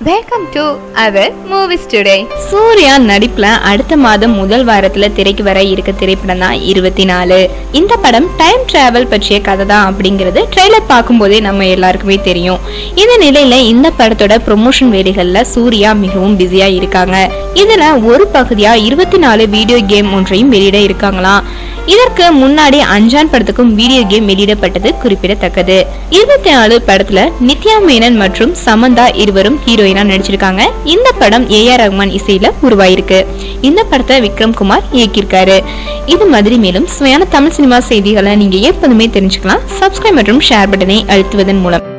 welcome to அவர் movies today Suriya நடிப்புல அடுத்த மாதம் முதல் வாரத்துல திரைக்கு வர இருக்க திரைப்படம் தான் இருபத்தி நாலு இந்த படம் டைம் டிராவல் பற்றிய கதை தான் அப்படிங்கிறது ட்ரெய்லர் பார்க்கும்போதே நம்ம எல்லாருக்குமே தெரியும் இந்த நிலையில இந்த படத்தோட ப்ரொமோஷன் வேலைகள்ல சூர்யா மிகவும் பிஸியா இருக்காங்க இதுல ஒரு பகுதியா இருபத்தி நாலு வீடியோ கேம் ஒன்றையும் வெளியிட இருக்காங்களாம் இதற்கு முன்னாடி அஞ்சான் படத்துக்கும் வீடியோ கேம் வெளியிடப்பட்டது குறிப்பிடத்தக்கது இருபத்தி நாலு படத்துல நித்யா மேனன் மற்றும் சமந்தா இருவரும் ஹீரோயினா நடிச்சிருக்காங்க இந்த படம் ஏ ஆர் ரஹ்மான் இசையில உருவாயிருக்கு இந்த படத்தை விக்ரம் குமார் இயக்கியிருக்காரு இது மாதிரி மேலும் சுவையான தமிழ் சினிமா செய்திகளை நீங்க எப்போதுமே தெரிஞ்சுக்கலாம் சப்ஸ்கிரைப் மற்றும் ஷேர் பட்டனை அழுத்துவதன் மூலம்